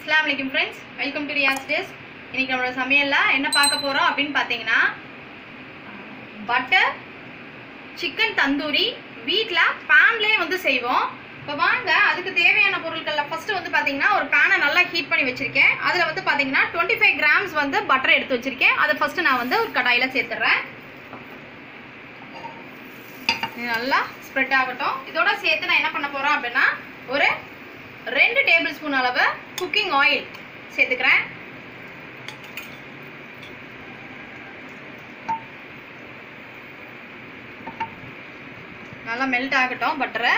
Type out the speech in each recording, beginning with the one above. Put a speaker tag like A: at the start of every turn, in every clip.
A: அஸ்ஸலாமு அலைக்கும் friends welcome to Riyas days இன்னைக்கு நம்மளோட சமையலில் என்ன பார்க்க போகிறோம் அப்படின்னு பார்த்தீங்கன்னா பட்டர் சிக்கன் தந்தூரி வீட்டில் பேன்லேயே வந்து செய்வோம் இப்போ வாங்க அதுக்கு தேவையான பொருட்களில் ஃபஸ்ட்டு வந்து பார்த்தீங்கன்னா ஒரு பேனை நல்லா ஹீட் பண்ணி வச்சுருக்கேன் அதில் வந்து பார்த்தீங்கன்னா டுவெண்ட்டி ஃபைவ் கிராம்ஸ் வந்து பட்டர் எடுத்து வச்சுருக்கேன் அதை ஃபஸ்ட்டு நான் வந்து ஒரு கடாயில் சேர்த்துட்றேன் இது நல்லா ஸ்ப்ரெட் ஆகட்டும் இதோட சேர்த்து நான் என்ன பண்ண போகிறேன் அப்படின்னா ஒரு ரெண்டு டேபிள் ஸ்பூன் அளவு குக்கிங் ஆயில் சேர்த்துக்கிறேன் நல்லா மெல்ட் ஆகட்டும் பட்டரை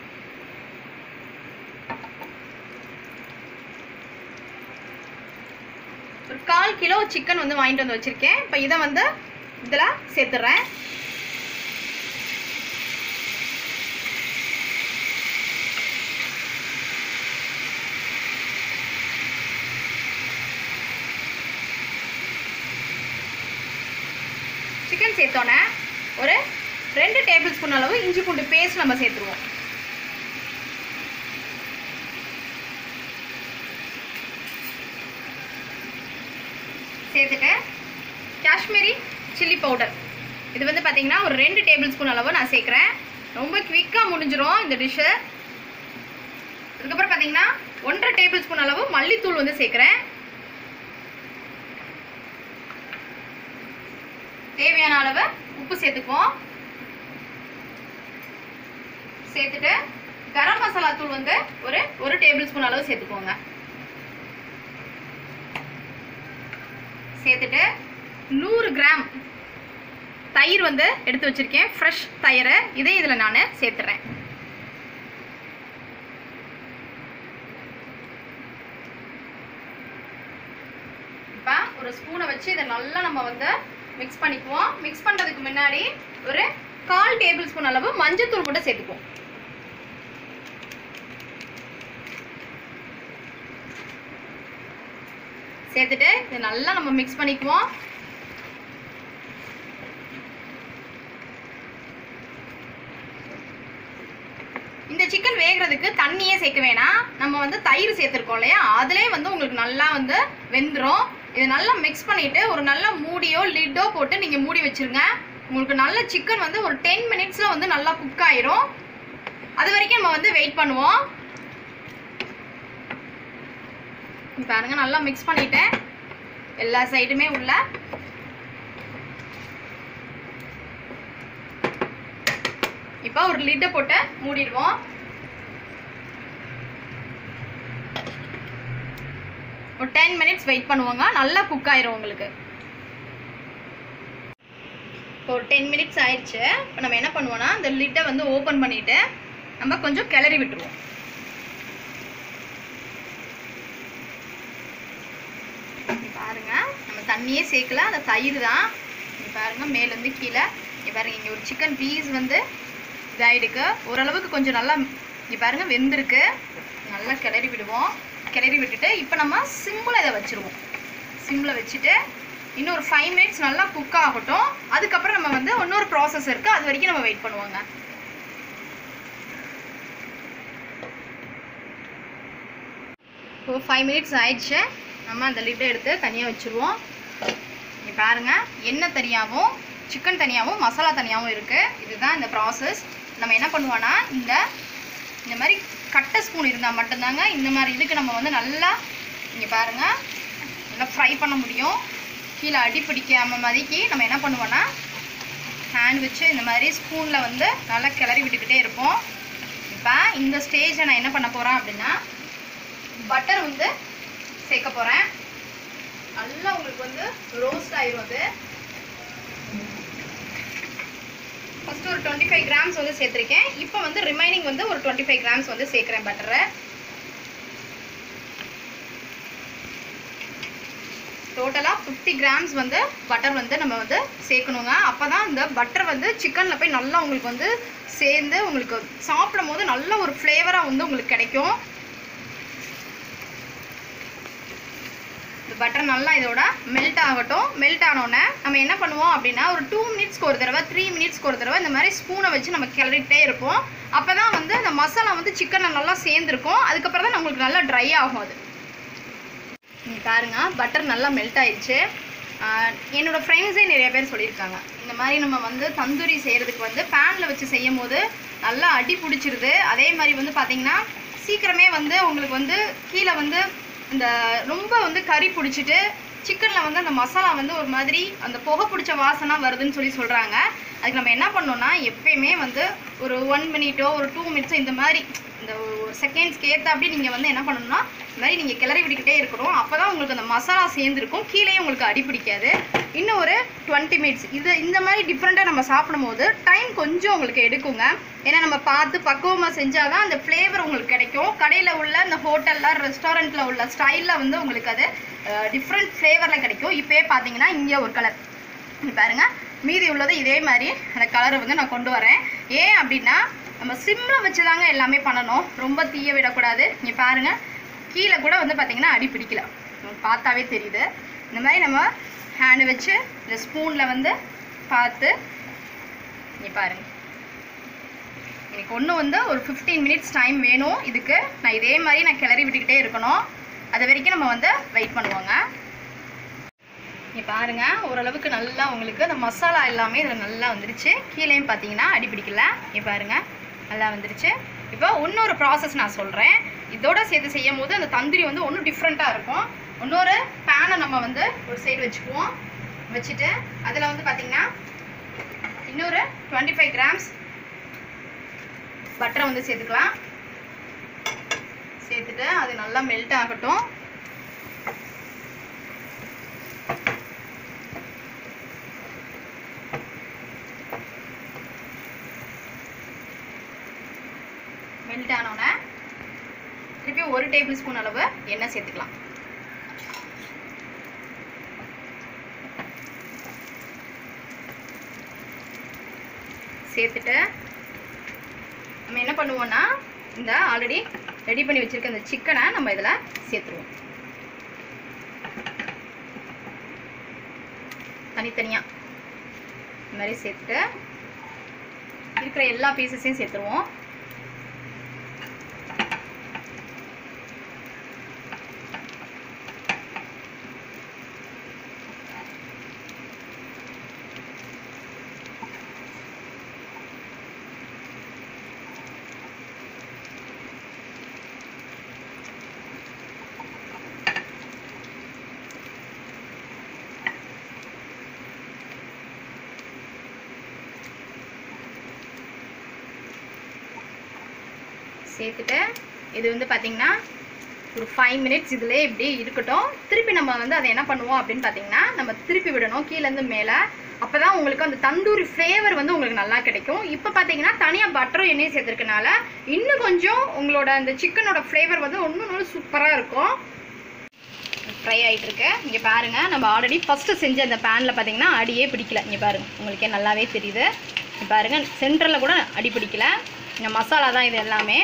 A: ஒரு கால் கிலோ சிக்கன் வந்து வாங்கிட்டு வந்து வச்சுருக்கேன் இப்போ இதை வந்து இதில் சேர்த்துட்றேன் சிக்கன் சேர்த்தோன்னே ஒரு ரெண்டு டேபிள் ஸ்பூன் அளவு இஞ்சி பூண்டு பேஸ்ட் நம்ம சேர்த்துருவோம் சேர்த்துட்டு காஷ்மீரி சில்லி பவுடர் இது வந்து பார்த்தீங்கன்னா ஒரு ரெண்டு டேபிள் ஸ்பூன் அளவு நான் சேர்க்குறேன் ரொம்ப குவிக்காக முடிஞ்சிரும் இந்த டிஷ்ஷு அதுக்கப்புறம் பார்த்தீங்கன்னா ஒன்றரை டேபிள் ஸ்பூன் அளவு மல்லித்தூள் வந்து சேர்க்குறேன் தேவையான அளவு உப்பு சேர்த்துக்குவோம் சேர்த்துட்டு கரம் மசாலா தூள் வந்து ஒரு ஒரு டேபிள் ஸ்பூன் அளவு சேர்த்துக்கோங்க சேர்த்துட்டு நூறு கிராம் தயிர் வந்து எடுத்து வச்சிருக்கேன் ஃப்ரெஷ் தயிரை இதே இதில் நான் சேர்த்துறேன் இப்போ ஒரு ஸ்பூனை வச்சு இதை நல்லா நம்ம வந்து மிக்ஸ் பண்ணிக்குவோம் மிக்ஸ் பண்ணுறதுக்கு முன்னாடி ஒரு கால் டேபிள் ஸ்பூன் அளவு மஞ்சத்தூள் கூட சேர்த்துக்குவோம் சேர்த்துட்டு இதை நல்லா நம்ம மிக்ஸ் பண்ணிக்குவோம் இந்த சிக்கன் வேகிறதுக்கு தண்ணியே சேர்க்க வேணாம் நம்ம வந்து தயிர் சேர்த்துருக்கோம் இல்லையா அதுலேயே வந்து உங்களுக்கு நல்லா வந்து வெந்துடும் இதை நல்லா மிக்ஸ் பண்ணிட்டு ஒரு நல்ல மூடியோ லிட்டோ போட்டு நீங்கள் மூடி வச்சிருங்க உங்களுக்கு நல்ல சிக்கன் வந்து ஒரு டென் மினிட்ஸில் வந்து நல்லா குக் ஆயிரும் அது வரைக்கும் நம்ம வந்து வெயிட் பண்ணுவோம் இங்க பாருங்க நல்லா மிக்ஸ் பண்ணிட்டேன் எல்லா சைடுமே உள்ள இப்போ ஒரு லிட்டை போட்டு மூடிடுவோம் ஒரு டென் மினிட்ஸ் வெயிட் பண்ணுவோங்க நல்லா குக் ஆயிரும் உங்களுக்கு இப்போ ஒரு டென் மினிட்ஸ் ஆயிடுச்சு இப்போ நம்ம என்ன பண்ணுவோம்னா இந்த லிட்டை வந்து ஓப்பன் பண்ணிட்டு நம்ம கொஞ்சம் கிளறி விட்டுருவோம் இங்க பாருங்க நம்ம தண்ணியே சேர்க்கல அந்த தயிர் தான் இங்க பாருங்க மேலேருந்து கீழே இங்க பாருங்க இங்கே ஒரு சிக்கன் பீஸ் வந்து இதாயிடுக்கு ஓரளவுக்கு கொஞ்சம் நல்லா இங்க பாருங்க வெந்திருக்கு நல்லா கிளறி விடுவோம் கிளறி விட்டுட்டு இப்போ நம்ம சிம்மில் இதை வச்சுருவோம் சிம்மில் வச்சுட்டு இன்னொரு ஃபைவ் மினிட்ஸ் நல்லா குக் ஆகட்டும் அதுக்கப்புறம் நம்ம வந்து இன்னொரு ப்ராசஸ் இருக்குது அது வரைக்கும் நம்ம வெயிட் பண்ணுவோங்க இப்போ ஃபைவ் மினிட்ஸ் ஆயிடுச்சு நம்ம அந்த லிட்டை எடுத்து தனியாக வச்சுருவோம் இங்கே பாருங்கள் எண்ணெய் தனியாகவும் சிக்கன் தனியாகவும் மசாலா தனியாகவும் இருக்குது இதுதான் இந்த ப்ராசஸ் நம்ம என்ன பண்ணுவோன்னா இந்த இந்த மாதிரி கட்டை ஸ்பூன் இருந்தால் மட்டும்தாங்க இந்த மாதிரி இதுக்கு நம்ம வந்து நல்லா இங்கே பாருங்கள் நல்லா ஃப்ரை பண்ண முடியும் கீழே அடி பிடிக்காம மாதிரிக்கு நம்ம என்ன பண்ணுவோன்னா ஹேண்ட் வச்சு இந்த மாதிரி ஸ்பூனில் வந்து நல்லா கிளறி விட்டுக்கிட்டே இருப்போம் இப்போ இந்த ஸ்டேஜை நான் என்ன பண்ண போகிறேன் அப்படின்னா பட்டர் வந்து சேர்க்க போகிறேன் நல்லா உங்களுக்கு வந்து ரோஸ்ட் ஆயிரும் அது ஃபஸ்ட்டு ஒரு டுவெண்ட்டி ஃபைவ் கிராம்ஸ் வந்து சேர்த்துருக்கேன் இப்போ வந்து ரிமைனிங் வந்து ஒரு டுவெண்ட்டி ஃபைவ் கிராம்ஸ் வந்து சேர்க்குறேன் பட்டரை டோட்டலாக ஃபிஃப்டி கிராம்ஸ் வந்து பட்டர் வந்து நம்ம வந்து சேர்க்கணுங்க அப்போ தான் இந்த பட்டர் வந்து சிக்கனில் போய் நல்லா உங்களுக்கு வந்து சேர்ந்து உங்களுக்கு சாப்பிடும் போது நல்ல ஒரு ஃப்ளேவராக வந்து உங்களுக்கு கிடைக்கும் இந்த பட்டர் நல்லா இதோட மெல்ட் ஆகட்டும் மெல்ட் ஆனோடனே நம்ம என்ன பண்ணுவோம் அப்படின்னா ஒரு டூ மினிட்ஸ்க்கு ஒரு தடவை த்ரீ மினிட்ஸ்க்கு ஒரு தடவை இந்த மாதிரி ஸ்பூனை வச்சு நம்ம கிளறிட்டே இருப்போம் அப்போ தான் வந்து அந்த மசாலா வந்து சிக்கனில் நல்லா சேர்ந்துருக்கும் அதுக்கப்புறம் தான் நம்மளுக்கு நல்லா ட்ரை ஆகும் அது நீங்க பாருங்க பட்டர் நல்லா மெல்ட் ஆயிடுச்சு ஆஹ் என்னோட ஃப்ரெண்ட்ஸே நிறைய பேர் சொல்லியிருக்காங்க இந்த மாதிரி நம்ம வந்து தந்தூரி செய்கிறதுக்கு வந்து பேனில் வச்சு செய்யும் போது நல்லா அடி பிடிச்சிருது அதே மாதிரி வந்து பார்த்தீங்கன்னா சீக்கிரமே வந்து உங்களுக்கு வந்து கீழே வந்து இந்த ரொம்ப வந்து கறி பிடிச்சிட்டு சிக்கனில் வந்து அந்த மசாலா வந்து ஒரு மாதிரி அந்த புகை பிடிச்ச வாசனை வருதுன்னு சொல்லி சொல்கிறாங்க அதுக்கு நம்ம என்ன பண்ணோம்னா எப்பயுமே வந்து ஒரு ஒன் மினிட்டோ ஒரு டூ மினிட்ஸோ இந்த மாதிரி இந்த ஒரு செகண்ட்ஸ்க்கு ஏற்றாப்படி நீங்கள் வந்து என்ன பண்ணணும்னா இந்த மாதிரி நீங்கள் கிளறி விட்டுக்கிட்டே இருக்கணும் அப்போ தான் உங்களுக்கு அந்த மசாலா சேர்ந்துருக்கும் கீழே உங்களுக்கு அடி பிடிக்காது இன்னும் ஒரு டுவெண்ட்டி மினிட்ஸ் இது இந்த மாதிரி டிஃப்ரெண்ட்டாக நம்ம சாப்பிடும்போது டைம் கொஞ்சம் உங்களுக்கு எடுக்குங்க ஏன்னா நம்ம பார்த்து பக்குவமாக செஞ்சால் தான் அந்த ஃப்ளேவர் உங்களுக்கு கிடைக்கும் கடையில் உள்ள இந்த ஹோட்டலில் ரெஸ்டாரண்ட்டில் உள்ள ஸ்டைலில் வந்து உங்களுக்கு அது டிஃப்ரெண்ட் ஃப்ளேவரில் கிடைக்கும் இப்போயே பார்த்தீங்கன்னா இங்கே ஒரு கலர் இங்க பாருங்க மீதி உள்ளது இதே மாதிரி அந்த கலரை வந்து நான் கொண்டு வரேன் ஏன் அப்படின்னா நம்ம சிம்மில் வச்சு தாங்க எல்லாமே பண்ணணும் ரொம்ப தீய விடக்கூடாது இங்கே பாருங்க கீழே கூட வந்து பார்த்தீங்கன்னா அடி பிடிக்கல உங்களுக்கு பார்த்தாவே தெரியுது இந்த மாதிரி நம்ம ஹேண்டு வச்சு இந்த ஸ்பூனில் வந்து பார்த்து இங்கே பாருங்க எனக்கு ஒன்று வந்து ஒரு ஃபிஃப்டீன் மினிட்ஸ் டைம் வேணும் இதுக்கு நான் இதே மாதிரி நான் கிளறி விட்டுக்கிட்டே இருக்கணும் அது வரைக்கும் நம்ம வந்து வெயிட் பண்ணுவோங்க இங்கே பாருங்க ஓரளவுக்கு நல்லா உங்களுக்கு அந்த மசாலா எல்லாமே இதில் நல்லா வந்துருச்சு கீழேயும் பார்த்தீங்கன்னா அடி பிடிக்கல இங்கே பாருங்க நல்லா வந்துருச்சு இப்போ இன்னொரு ப்ராசஸ் நான் சொல்கிறேன் இதோட சேர்த்து செய்யும் போது அந்த தந்திரி வந்து ஒன்றும் டிஃப்ரெண்ட்டாக இருக்கும் இன்னொரு பேனை நம்ம வந்து ஒரு சைடு வச்சுக்குவோம் வச்சுட்டு அதில் வந்து பார்த்தீங்கன்னா இன்னொரு டுவெண்ட்டி ஃபைவ் கிராம்ஸ் பட்டரை வந்து சேர்த்துக்கலாம் சேர்த்துட்டு அது நல்லா மெல்ட் ஆகட்டும் மெல்ட் ஆனோடனே திருப்பி ஒரு டேபிள் ஸ்பூன் அளவு எண்ணெய் சேர்த்துக்கலாம் சேர்த்துட்டு நம்ம என்ன பண்ணுவோம்னா இந்த ஆல்ரெடி ரெடி பண்ணி வச்சிருக்க இந்த சிக்கனை நம்ம இதில் சேர்த்துருவோம் தனித்தனியாக இந்த மாதிரி சேர்த்துட்டு இருக்கிற எல்லா பீசஸையும் சேர்த்துருவோம் சேர்த்துட்டு இது வந்து பார்த்தீங்கன்னா ஒரு ஃபைவ் மினிட்ஸ் இதிலே இப்படி இருக்கட்டும் திருப்பி நம்ம வந்து அதை என்ன பண்ணுவோம் அப்படின்னு பார்த்தீங்கன்னா நம்ம திருப்பி விடணும் கீழேருந்து மேலே அப்போ தான் உங்களுக்கு அந்த தந்தூரி ஃப்ளேவர் வந்து உங்களுக்கு நல்லா கிடைக்கும் இப்போ பார்த்தீங்கன்னா தனியாக பட்டரும் எண்ணெயும் சேர்த்துருக்கனால இன்னும் கொஞ்சம் உங்களோட அந்த சிக்கனோட ஃப்ளேவர் வந்து இன்னும் நல்லா சூப்பராக இருக்கும் ஃப்ரை ஆகிட்டு இருக்கு இங்கே பாருங்க நம்ம ஆல்ரெடி ஃபஸ்ட்டு செஞ்ச அந்த பேனில் பார்த்தீங்கன்னா அடியே பிடிக்கல இங்கே பாருங்க உங்களுக்கே நல்லாவே தெரியுது இங்கே பாருங்க சென்டரில் கூட அடி பிடிக்கல இந்த மசாலா தான் இது எல்லாமே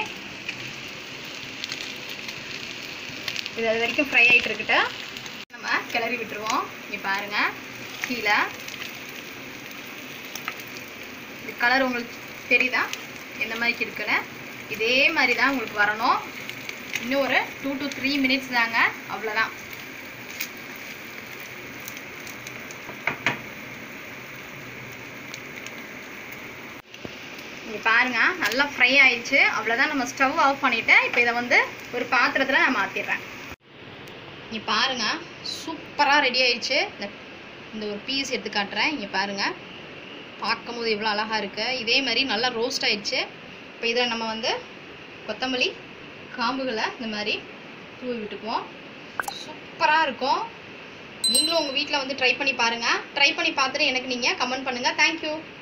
A: இது அது வரைக்கும் ஃப்ரை ஆகிட்டு இருக்கட்டு நம்ம கிளறி விட்டுருவோம் இங்கே பாருங்க கீழே கலர் உங்களுக்கு தெரியுதா எந்த மாதிரி இருக்குன்னு இதே மாதிரி தான் உங்களுக்கு வரணும் இன்னும் ஒரு டூ டு த்ரீ மினிட்ஸ் தாங்க அவ்வளோதான் இங்கே பாருங்க நல்லா ஃப்ரை ஆயிடுச்சு அவ்வளோதான் நம்ம ஸ்டவ் ஆஃப் பண்ணிவிட்டு இப்போ இதை வந்து ஒரு பாத்திரத்தில் நான் மாற்றிடுறேன் இங்கே பாருங்க சூப்பராக ரெடி ஆயிடுச்சு இந்த இந்த ஒரு பீஸ் எடுத்து காட்டுறேன் இங்கே பாருங்க பார்க்கும்போது இவ்வளோ அழகாக இருக்குது இதே மாதிரி நல்லா ரோஸ்ட் ஆயிடுச்சு இப்போ இதில் நம்ம வந்து கொத்தமல்லி காம்புகளை இந்த மாதிரி தூவி விட்டுக்குவோம் சூப்பராக இருக்கும் நீங்களும் உங்கள் வீட்டில் வந்து ட்ரை பண்ணி பாருங்கள் ட்ரை பண்ணி பார்த்துட்டு எனக்கு நீங்கள் கமெண்ட் பண்ணுங்கள் தேங்க்யூ